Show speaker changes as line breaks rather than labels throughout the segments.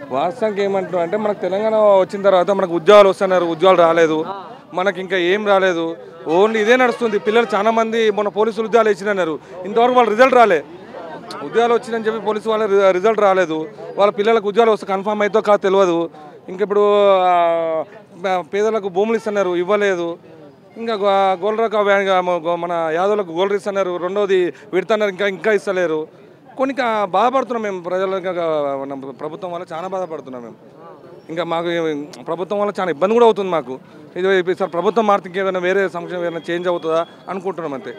వాస్తవానికి ఏమంటున్నాం అంటే మనకు తెలంగాణ వచ్చిన తర్వాత మనకు ఉద్యోగాలు వస్తున్నారు ఉద్యోగాలు రాలేదు మనకి ఇంకా ఏం రాలేదు ఓన్లీ ఇదే నడుస్తుంది పిల్లలు చాలా మంది మొన్న పోలీసులు ఉద్యోగాలు ఇచ్చినారు ఇంతవరకు వాళ్ళు రిజల్ట్ రాలే ఉద్యోగాలు వచ్చిందని చెప్పి పోలీసు వాళ్ళ రి- రిజల్ట్ రాలేదు వాళ్ళ పిల్లలకు ఉద్యోగాలు వస్తే కన్ఫామ్ అవుతో కాదు తెలియదు ఇంక ఇప్పుడు ఆ, ప- పేదలకు భూములు ఇస్తున్నారు ఇవ్వలేదు ఇంకా గో- గోల్రాక వ్యా- గో- మన యాదవులకు గోల్డ్ ఇస్తున్నారు రెండోది విడుతున్నారు ఇంకా ఇంకా ఇస్తలేరు కొన్ని కా- బాధపడుతున్నాం మేము ప్రజలు ఇంకా మన ప్రభుత్వం వల్ల చాలా బాధపడుతున్నాం మేము ఇంకా మాకు ఏ- ప్రభుత్వం వల్ల చాలా ఇబ్బంది కూడా అవుతుంది మాకు ఇది ఈసారి ప్రభుత్వం మారితే ఇంకేమైనా వేరే సంక్షేమం ఏమైనా చేంజ్ అవుతుందా అనుకుంటున్నాం అంతే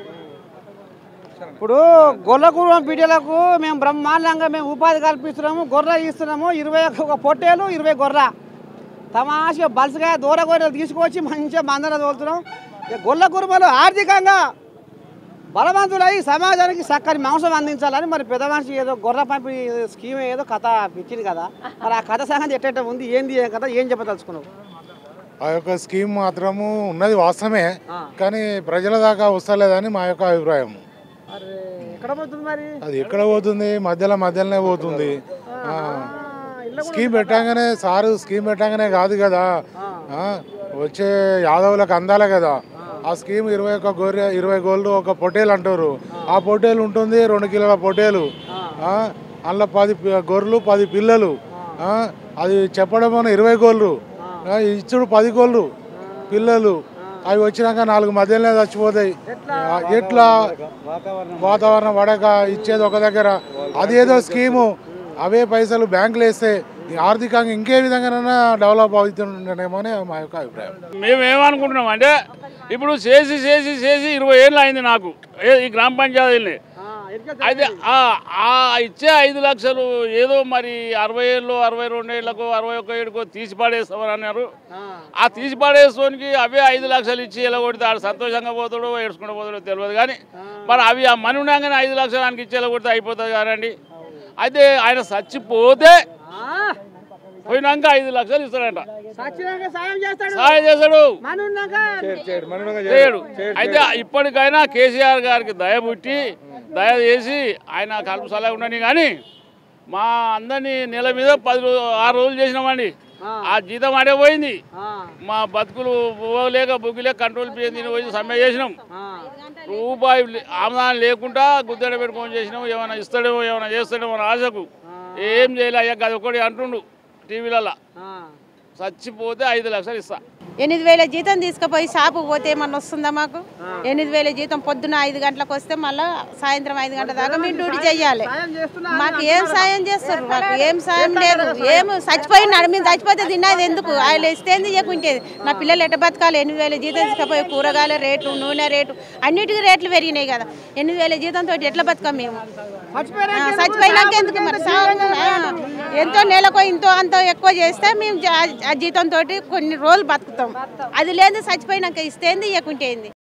ఇప్పుడు గొర్రెకూర పీటలకు మేము బ్రహ్మాండంగా మేము ఉపాధి కల్పిస్తున్నాము గొర్రె ఇస్తున్నాము ఇరవై ఒక పొట్టేలు ఇరవై గొర్రె తమాషగా బలసగా దూర గొర్రెలు తీసుకొచ్చి మంచిగా మందన తోలుతున్నాం ఈ గొర్రె కురుమలు ఆర్థికంగా బలవంతులై సమాజానికి చక్కని మాంసం అందించాలని మరి పెద్ద మనిషి ఏదో గొర్రె పంపి స్కీమ్ ఏదో కథ ఇచ్చింది కదా మరి ఆ కథ సంగతి ఎట్ట ఉంది ఏంది ఏం కథ ఏం చెప్పదలుచుకున్నావు
ఆ యొక్క స్కీమ్ మాత్రము ఉన్నది వాస్తవమే కానీ ప్రజల దాకా వస్తలేదని మా యొక్క అభిప్రాయం
అరే ఎక్కడ పోతుంది మరి
అది ఎక్కడ పోతుంది మధ్యలో మధ్యలోనే పోతుంది ఆ. స్కీమ్ పెట్టంగానే సారు స్కీమ్ పెట్టంగానే కాదు కదా ఆ, వచ్చే యాదవులకు అందాలి కదా ఆ స్కీమ్ ఇరవై ఒక్క గొర్రె ఇరవై గోళ్ళు ఒక పొటేలు అంటారు ఆ పొటేలు ఉంటుంది రెండు కిలోల పొటేలు ఆ, అందులో పది పి- గొర్రెలు పది పిల్లలు ఆ, అది చెప్పడం మన ఇరవై గోళ్ళు ఆ, ఇచ్చుడు పది గోళ్ళు పిల్లలు అవి వచ్చినాక నాలుగు మధ్యలోనే చచ్చిపోతాయి ఆ, ఎట్లా వాతావరణం పడక ఇచ్చేది ఒక దగ్గర అదేదో స్కీము అవే పైసలు బ్యాంకులు వేస్తే ఈ ఆర్థికంగా ఇంకే విధంగానైనా డెవలప్ అవుతుండేమో అని మా యొక్క అభిప్రాయం
మేము ఏమనుకుంటున్నాం అంటే ఇప్పుడు చేసి చేసి చేసి ఇరవై ఏళ్ళు అయింది నాకు ఏ- ఈ గ్రామ పంచాయతీని అయితే ఆ- ఆ ఇచ్చే ఐదు లక్షలు ఏదో మరి అరవై ఏళ్ళు అరవై రెండు ఏళ్ళకో అరవై ఒక్క ఏడుకో తీసి పడేస్తామని అన్నారు ఆ తీసి పడేసుకోనికి అవే ఐదు లక్షలు ఇచ్చి ఎలా కొడితే ఆడు సంతోషంగా పోతాడో ఏడ్చుకుంటూ పోతాడో తెలియదు కానీ మరి అవి ఆ మనీ ఉండగానే ఐదు లక్షలు ఆయనకి ఇచ్చి ఎలా కొడితే అయిపోతుంది కానండి అయితే ఆయన చచ్చిపోతే పోయినాక ఐదు లక్షలు ఇస్తాడంట
సచ్చినాక సాయం చేస్తాడు
సహాయం చేస్తాడు
మనున్నాక
చేయడు అయితే ఇప్పటికైనా కేసీఆర్ గారికి దయ పుట్టి దయ చేసి ఆయన కలుపు సలహా ఉండని కానీ మా అందరినీ నెల మీద పది రోజు ఆరు రోజులు చేసినామండి ఆ జీతం ఆడే పోయింది మా బతుకులు పోలేక బుగ్గిలేక కంట్రోల్ పోయింది పోయి సమ్మె చేసినాం రూపాయి లే- ఆమదానం లేకుండా గుద్దెడ పెట్టుకొని చేసినాం ఏమైనా ఇస్తాడేమో ఏమైనా చేస్తాడేమో అని ఆశకు ఏం చేయలే అయ్యా అది ఒకటి అంటుండు టీవీలలో చచ్చిపోతే ఐదు లక్షలు ఇస్తా
ఎనిమిది వేల జీతం తీసుకుపోయి షాపు పోతే ఏమన్నా వస్తుందా మాకు ఎనిమిది వేల జీతం పొద్దున ఐదు గంటలకు వస్తే మళ్ళీ సాయంత్రం ఐదు గంటల దాకా మేము డ్యూటీ చేయాలి మాకు ఏం సాయం చేస్తారు మాకు ఏం సాయం లేదు ఏం చచ్చిపోయినాడు మేము చచ్చిపోతే తిన్నది ఎందుకు ఆయన ఇస్తే ఎందుకు చెప్పుంటేది నా పిల్లలు ఎట్ట బతకాలి ఎనిమిది వేల జీతం తీసుకుపోయి కూరగాయల రేట్లు నూనె రేటు అన్నిటికీ రేట్లు పెరిగినాయి కదా ఎనిమిది వేల జీతంతో ఎట్లా బతకం మేము ఆ, చచ్చిపోయినాక ఎందుకు మరి సాగు ఆ, ఎంతో నెలకు ఇంతో అంతో ఎక్కువ చేస్తే మేము జా- ఆ జీతంతో కొన్ని రోజులు బతుకుతాం అది లేదు చచ్చిపోయినాక ఇస్తేంది ఇవ్వకుంటేంది